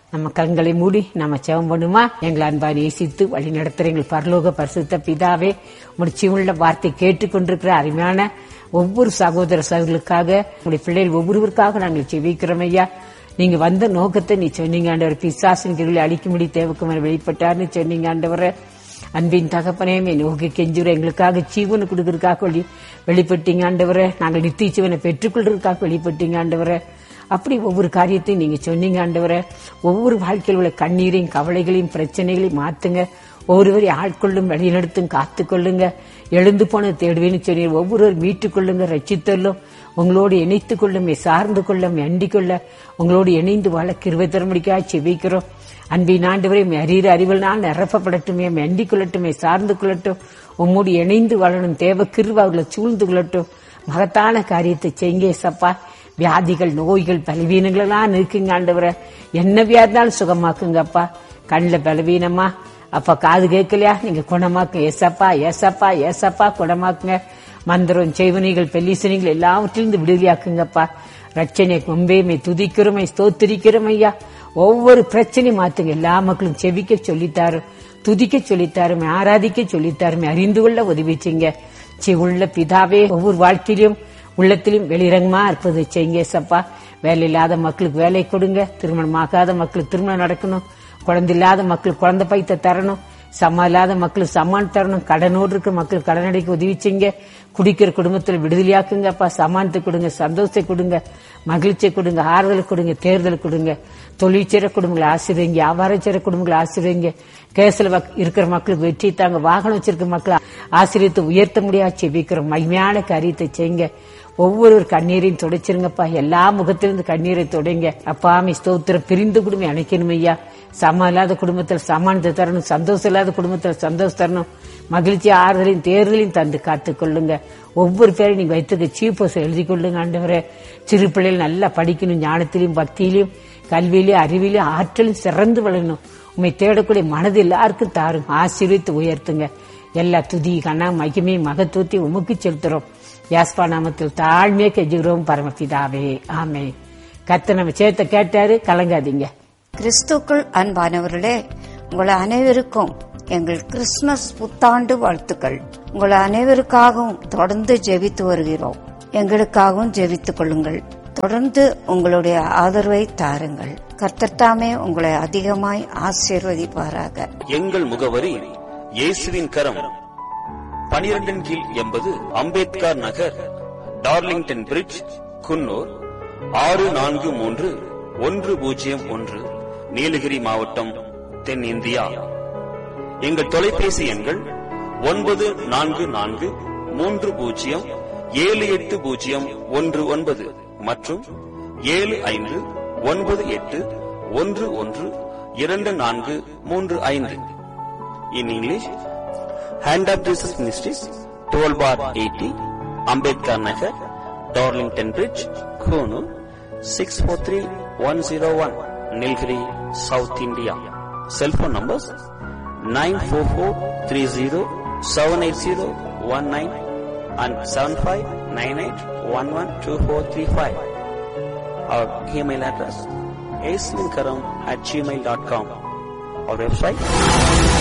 நம்ம கண்களை மூடி நம்ம செவம் பண்ணுமா எங்களை அன்பா நேசித்து வழி நடத்துற எங்கள் பரலோக பரிசுத்த பிதாவே முடிச்சியுள்ள வார்த்தை கேட்டுக்கொண்டிருக்கிற அருமையான ஒவ்வொரு சகோதர சகோதரர்களுக்காக உங்களுடைய பிள்ளைகள் ஒவ்வொருவருக்காக நாங்கள் செவிக்கிறோம் ஐயா நீங்க வந்த நோக்கத்தை நீ சொன்னீங்க ஆண்டவர் பிசாசின் கிருளை அழிக்கும்படி தேவக்குமார் வெளிப்பட்டார்னு சொன்னீங்க ஆண்டவரை அன்பின் தகப்பனே நோக்கி கெஞ்சுற எங்களுக்காக ஜீவனை கொடுக்கறதுக்காக வெளி வெளிப்பட்டீங்க ஆண்டவரை நாங்கள் நித்திய ஜீவனை பெற்றுக்கொள்றதுக்காக வெளிப்பட்டீங்க ஆண்டவரை அப்படி ஒவ்வொரு காரியத்தையும் நீங்க சொன்னீங்க ஆண்டவரை ஒவ்வொரு வாழ்க்கையில் உள்ள கண்ணீரையும் கவலைகளையும் பிரச்சனைகளையும் மாத்துங்க ஒவ்வொருவரை ஆட்கொள்ளும் வழிநடத்தும் காத்துக்கொள்ளுங்க எழுந்து போன தேடுவேன்னு சொன்னீர் ஒவ்வொருவர் மீட்டுக் கொள்ளுங்க ரச்சித்தல்லும் உங்களோடு இணைத்துக் கொள்ளும் சார்ந்து கொள்ளும் அண்டிக் கொள்ள உங்களோடு இணைந்து வாழ கிருவை தரமுடிக்காக செவிக்கிறோம் அன்பின் ஆண்டவரை அறிகிற அறிவல் நாள் நிரப்பப்படட்டுமே அண்டிக் கொள்ளட்டுமே சார்ந்து கொள்ளட்டும் உம்மோடு இணைந்து வாழணும் தேவ கிருவ அவர்களை சூழ்ந்து கொள்ளட்டும் மகத்தான காரியத்தை செய்ங்க சப்பா வியாதிகள் நோய்கள் பலவீனங்கள் எல்லாம் இருக்குங்க ஆண்டவரை என்ன வியாதினாலும் சுகமாக்குங்கப்பா கண்ணில் பலவீனமா அப்ப காது கேட்கலையா நீங்க குணமாக்கு ஏசப்பா ஏசப்பா ஏசப்பா குணமாக்குங்க மந்திரம் செய்வனிகள் பெல்லிசனிகள் எல்லாவற்றிலிருந்து விடுதலையாக்குங்கப்பா ரட்சனை கொம்பேமை துதிக்கிறோமை ஸ்தோத்திரிக்கிறோம் ஐயா ஒவ்வொரு பிரச்சனையும் மாத்துங்க எல்லா மக்களும் செவிக்க சொல்லித்தாரு துதிக்க சொல்லித்தாருமே ஆராதிக்க சொல்லித்தாருமே அறிந்து கொள்ள உதவிச்சிங்க சி உள்ள பிதாவே ஒவ்வொரு வாழ்க்கையிலும் உள்ளத்திலும் வெளிரங்கமா இருப்பது செய்யுங்க சப்பா வேலை இல்லாத மக்களுக்கு வேலை கொடுங்க திருமணம் ஆகாத மக்களுக்கு திருமணம் நடக்கணும் குழந்தை இல்லாத மக்களுக்கு குழந்தை பைத்த தரணும் சம்மா இல்லாத மக்களுக்கு சம்மான் தரணும் கடனோடு இருக்கிற மக்களுக்கு கடன் அடைக்க உதவி செய்யுங்க குடிக்கிற குடும்பத்தில் விடுதலையாக்குங்க அப்பா சமானத்தை கொடுங்க சந்தோஷத்தை கொடுங்க மகிழ்ச்சியை கொடுங்க ஆறுதல் கொடுங்க தேர்தல் கொடுங்க தொழிற்சிற குடும்பங்களை ஆசிரியங்க வியாபாரச்சிற குடும்பங்களை ஆசிரியங்க கேசில் இருக்கிற மக்களுக்கு வெற்றி தாங்க வாகனம் வச்சிருக்கிற மக்களை ஆசிரியத்தை உயர்த்த முடியாது செபிக்கிற மகிமையான காரியத்தை செய்யுங்க ஒவ்வொரு கண்ணீரையும் துடைச்சிருங்கப்பா எல்லா முகத்திலிருந்து கண்ணீரை துடைங்க அப்பாமி ஸ்தோத்திரம் பிரிந்து குடும்பம் அணைக்கணும் ஐயா சம இல்லாத குடும்பத்தில் சமானத்தை தரணும் சந்தோஷம் இல்லாத குடும்பத்தில் சந்தோஷம் தரணும் மகிழ்ச்சி ஆறுதலையும் தேர்தலையும் தந்து காத்துக்கொள்ளுங்க ஒவ்வொரு பேரையும் நீங்க வைத்திருக்க சீப்போஸ் எழுதி கொள்ளுங்க ஆண்டவரே சிறு பிள்ளைகள் நல்லா படிக்கணும் ஞானத்திலையும் பக்தியிலையும் கல்வியிலையும் அறிவிலையும் ஆற்றலும் சிறந்து வளரணும் உண்மை தேடக்கூடிய மனது எல்லாருக்கும் தாரும் ஆசீர்வித்து உயர்த்துங்க எல்லா துதி கண்ணா மகிமை மகத்துவத்தை உமக்கு செலுத்துறோம் யாஸ்பா நாமத்தில் தாழ்மையை கெஞ்சுகிறோம் பரமபிதாவே ஆமே கத்த நம்ம சேர்த்த கேட்டாரு கலங்காதீங்க கிறிஸ்துக்குள் அன்பானவர்களே உங்கள் அனைவருக்கும் எங்கள் கிறிஸ்துமஸ் புத்தாண்டு வாழ்த்துக்கள் உங்கள் அனைவருக்காகவும் தொடர்ந்து ஜெபித்து வருகிறோம் எங்களுக்காகவும் ஜெபித்துக் கொள்ளுங்கள் தொடர்ந்து உங்களுடைய ஆதரவை தாருங்கள் கர்த்தத்தாமே உங்களை அதிகமாய் ஆசீர்வதிப்பாராக எங்கள் முகவரி இயேசுவின் கரம் பனிரெண்டின் கீழ் எண்பது அம்பேத்கர் நகர் டார்லிங்டன் பிரிட்ஜ் குன்னூர் ஆறு நான்கு மூன்று ஒன்று பூஜ்ஜியம் ஒன்று நீலகிரி மாவட்டம் தென்னிந்தியா எங்கள் தொலைபேசி எண்கள் ஒன்பது நான்கு நான்கு மூன்று பூஜ்ஜியம் ஏழு எட்டு பூஜ்ஜியம் ஒன்று ஒன்பது மற்றும் ஏழு ஐந்து ஒன்பது எட்டு ஒன்று ஒன்று இரண்டு நான்கு மூன்று ஐந்து in English hand of Jesus ministries twelve bar eighty Ambedkar Nagar Darlington bridge Coonoor six four three one zero one Nilgiri south India cellphone numbers nine four four three zero seven eight zero one nine and seven five nine eight one one two four three five our email address ஏஸ்லின்கரம் at gmail dot com our website